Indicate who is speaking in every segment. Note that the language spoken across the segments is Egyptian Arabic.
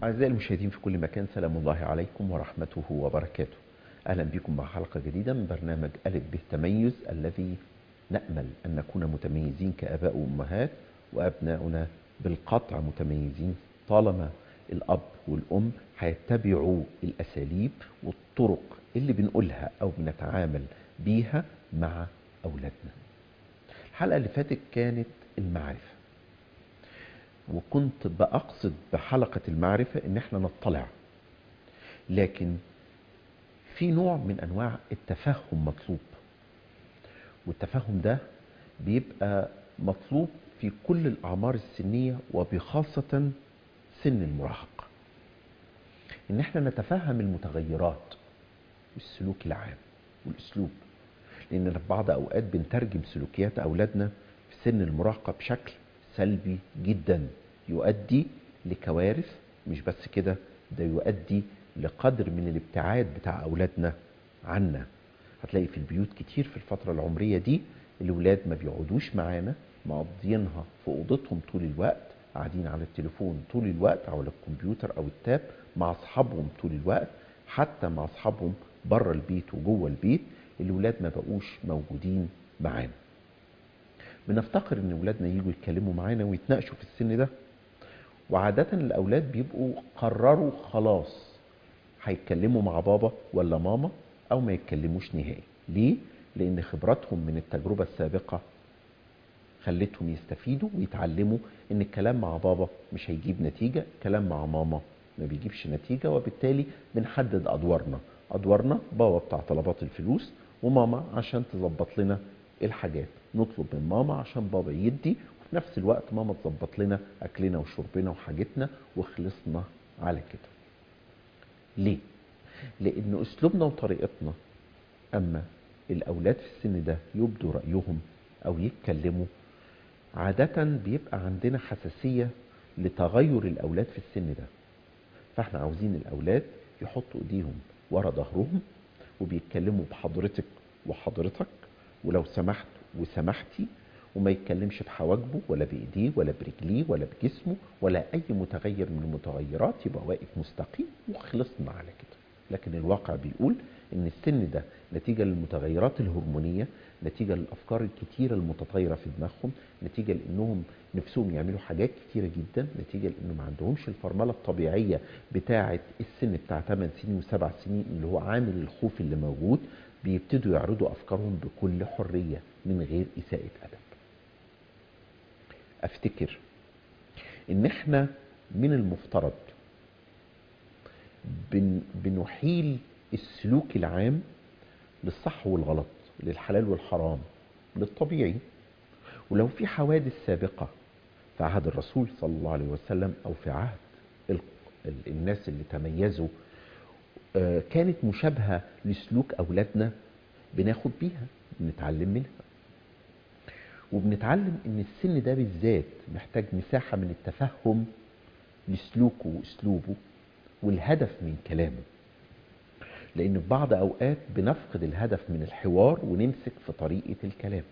Speaker 1: أعزائي المشاهدين في كل مكان سلام الله عليكم ورحمته وبركاته أهلا بكم مع حلقة جديدة من برنامج ألف به تميز الذي نأمل أن نكون متميزين كآباء وأمهات وأبناؤنا بالقطع متميزين طالما الأب والأم هيتبعوا الأساليب والطرق اللي بنقولها أو بنتعامل بيها مع أولادنا الحلقة اللي فاتت كانت المعرفة وكنت بأقصد بحلقة المعرفة إن احنا نطلع لكن في نوع من أنواع التفهم مطلوب والتفهم ده بيبقى مطلوب في كل الأعمار السنية وبخاصة سن المراهقة إن احنا نتفهم المتغيرات والسلوك العام والأسلوب لأن في بعض أوقات بنترجم سلوكيات أولادنا في سن المراهقة بشكل سلبي جدا يؤدي لكوارث مش بس كده ده يؤدي لقدر من الابتعاد بتاع أولادنا عنا هتلاقي في البيوت كتير في الفترة العمرية دي الولاد ما بيقعدوش معانا مقضيينها في أوضتهم طول الوقت قاعدين على التليفون طول الوقت أو على الكمبيوتر أو التاب مع أصحابهم طول الوقت حتى مع أصحابهم بره البيت وجوه البيت الولاد ما بقوش موجودين معانا بنفتقر ان ولادنا يجوا يتكلموا معانا ويتناقشوا في السن ده وعادة الأولاد بيبقوا قرروا خلاص هيتكلموا مع بابا ولا ماما أو ما يتكلموش نهائي ليه؟ لأن خبراتهم من التجربة السابقة خلتهم يستفيدوا ويتعلموا ان الكلام مع بابا مش هيجيب نتيجة الكلام مع ماما ما بيجيبش نتيجة وبالتالي بنحدد أدوارنا أدوارنا بابا بتاع طلبات الفلوس وماما عشان تظبط لنا الحاجات نطلب من ماما عشان بابا يدي وفي نفس الوقت ماما تظبط لنا أكلنا وشربنا وحاجتنا وخلصنا على كده ليه؟ لأن أسلوبنا وطريقتنا أما الأولاد في السن ده يبدوا رأيهم أو يتكلموا عادة بيبقى عندنا حساسية لتغير الأولاد في السن ده فاحنا عاوزين الأولاد يحطوا إيديهم ورا ظهرهم وبيتكلموا بحضرتك وحضرتك ولو سمحت وسمحتي وما يتكلمش بحواجبه ولا بايديه ولا برجليه ولا بجسمه ولا اي متغير من المتغيرات يبقى واقف مستقيم وخلصنا على كده لكن الواقع بيقول ان السن ده نتيجة للمتغيرات الهرمونية نتيجة للأفكار الكتيرة المتطايرة في دماغهم نتيجة لأنهم نفسهم يعملوا حاجات كتيرة جدا نتيجة لأنه ما عندهمش الفرملة الطبيعية بتاعة السن بتاع 8 سنين و7 سنين اللي هو عامل الخوف اللي موجود بيبتدوا يعرضوا أفكارهم بكل حرية من غير إساءة أدب أفتكر إن إحنا من المفترض بن بنحيل السلوك العام للصح والغلط للحلال والحرام للطبيعي ولو في حوادث سابقة في عهد الرسول صلى الله عليه وسلم أو في عهد الناس اللي تميزوا كانت مشابهة لسلوك أولادنا بناخد بيها بنتعلم منها وبنتعلم ان السن ده بالذات محتاج مساحة من التفهم لسلوكه واسلوبه والهدف من كلامه لان في بعض اوقات بنفقد الهدف من الحوار ونمسك في طريقة الكلام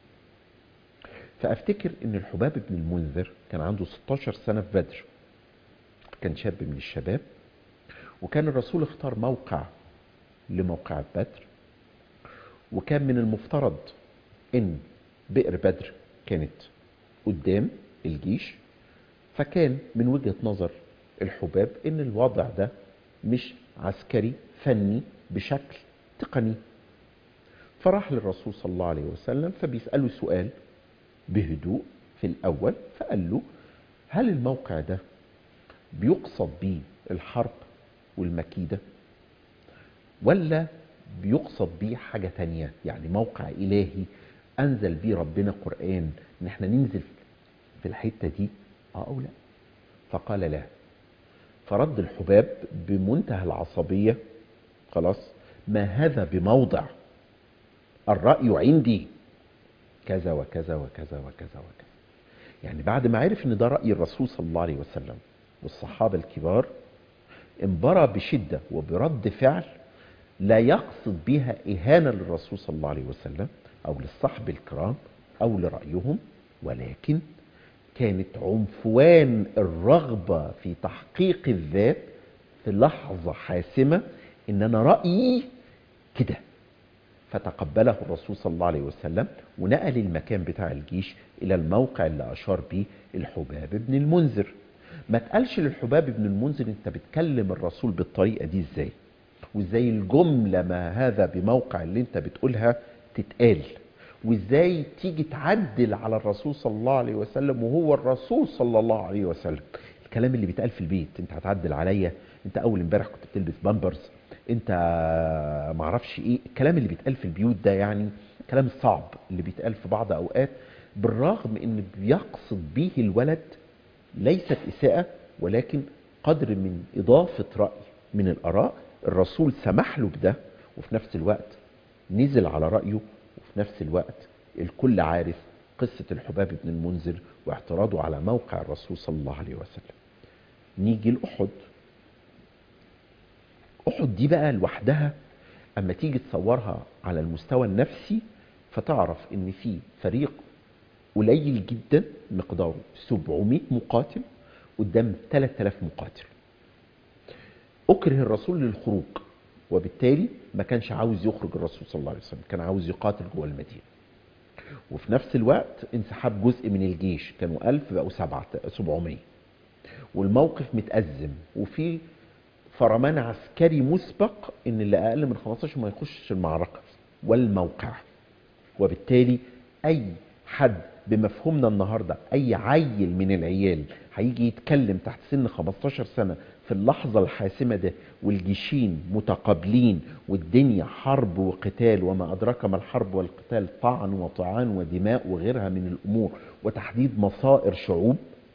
Speaker 1: فافتكر ان الحباب بن المنذر كان عنده 16 سنة في بدر كان شاب من الشباب وكان الرسول اختار موقع لموقع بدر وكان من المفترض ان بئر بدر كانت قدام الجيش فكان من وجهة نظر الحباب ان الوضع ده مش عسكري فني بشكل تقني فراح للرسول صلى الله عليه وسلم فبيسأله سؤال بهدوء في الأول فقال له هل الموقع ده بيقصد بيه الحرب والمكيدة ولا بيقصد بيه حاجة تانية يعني موقع إلهي أنزل بيه ربنا قرآن إن احنا ننزل في الحتة دي اه أو لا فقال لا فرد الحباب بمنتهى العصبية خلاص ما هذا بموضع الرأي عندي كذا وكذا وكذا وكذا وكذا يعني بعد ما عرف ان ده رأي الرسول صلى الله عليه وسلم والصحابة الكبار انبرى بشدة وبرد فعل لا يقصد بها إهانة للرسول صلى الله عليه وسلم أو للصحب الكرام أو لرأيهم ولكن كانت عنفوان الرغبة في تحقيق الذات في لحظة حاسمة ان انا رأيي كده فتقبله الرسول صلى الله عليه وسلم ونقل المكان بتاع الجيش الى الموقع اللي اشار به الحباب بن المنذر ما تقالش للحباب بن المنذر انت بتكلم الرسول بالطريقة دي ازاي وازاي الجملة ما هذا بموقع اللي انت بتقولها تتقال وازاي تيجي تعدل على الرسول صلى الله عليه وسلم وهو الرسول صلى الله عليه وسلم الكلام اللي بيتقال في البيت انت هتعدل عليا انت اول امبارح كنت بتلبس بامبرز انت معرفش ايه الكلام اللي بيتقال في البيوت ده يعني الكلام الصعب اللي بيتقال في بعض اوقات بالرغم ان بيقصد به الولد ليست اساءة ولكن قدر من اضافة رأي من الاراء الرسول سمح له بده وفي نفس الوقت نزل على رأيه وفي نفس الوقت الكل عارف قصة الحباب بن المنذر واعتراضه على موقع الرسول صلى الله عليه وسلم نيجي لأحد أحد دي بقى لوحدها أما تيجي تصورها على المستوى النفسي فتعرف إن في فريق قليل جدا مقداره 700 مقاتل قدام 3000 مقاتل أكره الرسول للخروج وبالتالي ما كانش عاوز يخرج الرسول صلى الله عليه وسلم كان عاوز يقاتل جوه المدينة وفي نفس الوقت انسحاب جزء من الجيش كانوا 1000 بقوا 700 والموقف متأزم وفي فرمان عسكري مسبق ان اللي اقل من 15 ما يخشش المعركة والموقع وبالتالي اي حد بمفهومنا النهاردة اي عيل من العيال هيجي يتكلم تحت سن 15 سنة في اللحظة الحاسمة ده والجيشين متقابلين والدنيا حرب وقتال وما أدراك ما الحرب والقتال طعن وطعان ودماء وغيرها من الأمور وتحديد مصائر شعوب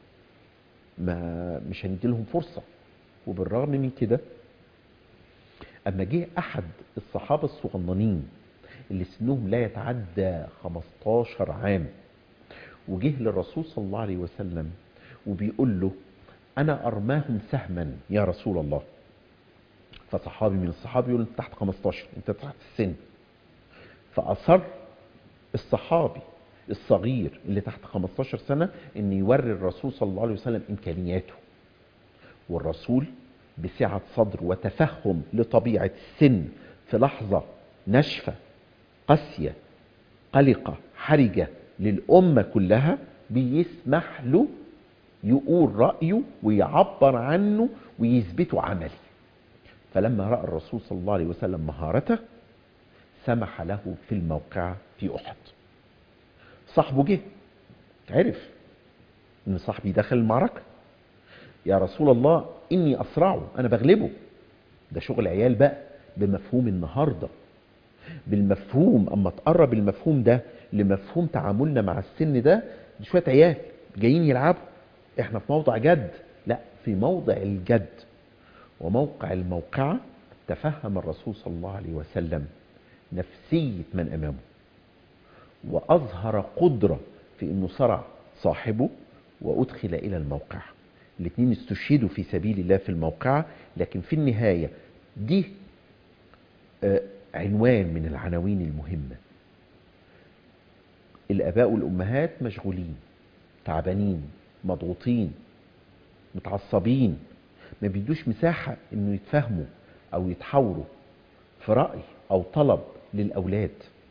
Speaker 1: ما مش هنديلهم فرصة وبالرغم من كده أما جه أحد الصحابة الصغننين اللي سنهم لا يتعدى 15 عام وجه للرسول صلى الله عليه وسلم وبيقول له أنا أرماهم سهما يا رسول الله فصحابي من الصحابة يقول أنت تحت 15 أنت تحت السن فأصر الصحابي الصغير اللي تحت 15 سنة أن يوري الرسول صلى الله عليه وسلم إمكانياته والرسول بسعة صدر وتفهم لطبيعة السن في لحظة نشفة قاسية قلقة حرجة للأمة كلها بيسمح له يقول رأيه ويعبر عنه ويثبته عملي فلما رأى الرسول صلى الله عليه وسلم مهارته سمح له في الموقع في أحد صاحبه جه عرف ان صاحبي دخل المعركة يا رسول الله اني اسرعه انا بغلبه ده شغل عيال بقى بمفهوم النهارده بالمفهوم اما تقرب المفهوم ده لمفهوم تعاملنا مع السن ده دي شويه عيال جايين يلعبوا احنا في موضع جد لا في موضع الجد وموقع الموقعة تفهم الرسول صلى الله عليه وسلم نفسية من أمامه وأظهر قدرة في أنه صرع صاحبه وأدخل إلى الموقع الاثنين استشهدوا في سبيل الله في الموقعة لكن في النهاية دي آه عنوان من العناوين المهمة الآباء والأمهات مشغولين تعبانين مضغوطين متعصبين ما بيدوش مساحة انه يتفهموا او يتحاوروا في رأي او طلب للأولاد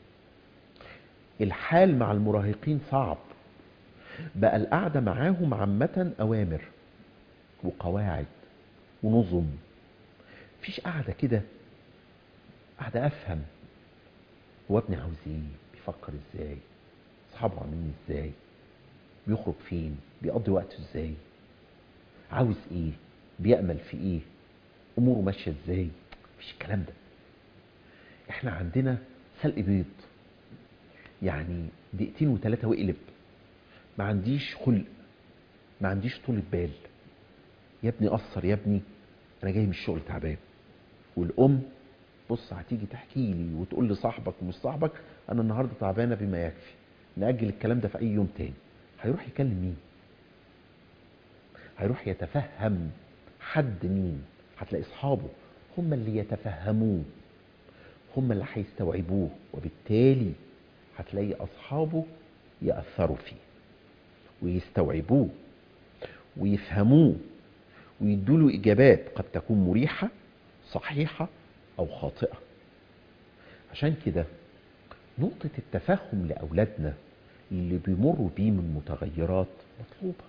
Speaker 1: الحال مع المراهقين صعب بقى القعدة معاهم عامة أوامر وقواعد ونظم مفيش قعدة كده قعدة أفهم هو ابني عاوز ايه بيفكر ازاي اصحابه عاملين ازاي بيخرج فين بيقضي وقته ازاي عاوز ايه بيأمل في ايه اموره ماشيه ازاي مفيش الكلام ده احنا عندنا سلق بيض يعني دقيقتين وثلاثه واقلب ما عنديش خلق ما عنديش طولة بال يا ابني قصر يا ابني انا جاي من الشغل تعبان والام بص هتيجي تحكي لي وتقول لصاحبك ومش صاحبك انا النهارده تعبانه بما يكفي ناجل الكلام ده في اي يوم تاني هيروح يكلم مين هيروح يتفهم حد مين هتلاقي اصحابه هم اللي يتفهموه هم اللي هيستوعبوه وبالتالي هتلاقي اصحابه ياثروا فيه ويستوعبوه ويفهموه ويدوا له إجابات قد تكون مريحة صحيحة أو خاطئة عشان كده نقطة التفهم لأولادنا اللي بيمروا بيه من متغيرات مطلوبة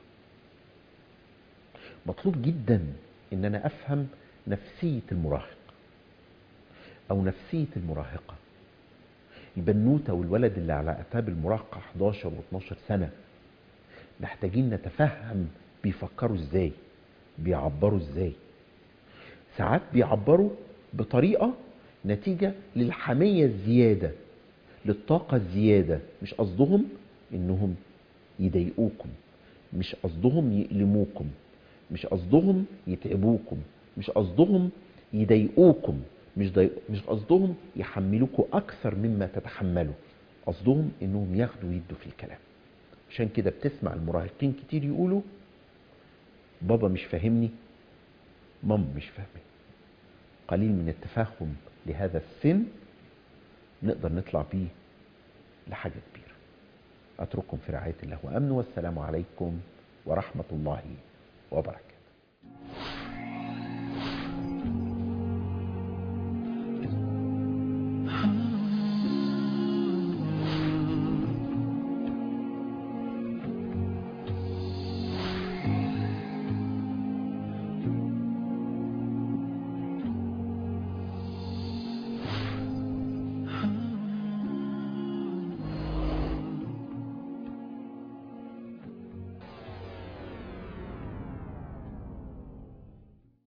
Speaker 1: مطلوب جدا ان انا افهم نفسية المراهق او نفسية المراهقة البنوتة والولد اللي على اعتاب المراهقة 11 و12 سنة محتاجين نتفهم بيفكروا ازاي بيعبروا ازاي ساعات بيعبروا بطريقة نتيجة للحمية الزيادة للطاقة الزيادة مش قصدهم انهم يضايقوكم مش قصدهم يألموكم مش قصدهم يتعبوكم مش قصدهم يضايقوكم مش ضي... مش قصدهم يحملوكوا اكثر مما تتحملوا قصدهم انهم ياخدوا ويدوا في الكلام عشان كده بتسمع المراهقين كتير يقولوا بابا مش فاهمني ماما مش فاهمني قليل من التفهم لهذا السن نقدر نطلع بيه لحاجة كبيرة أترككم في رعاية الله وأمن والسلام عليكم ورحمة الله وبركاته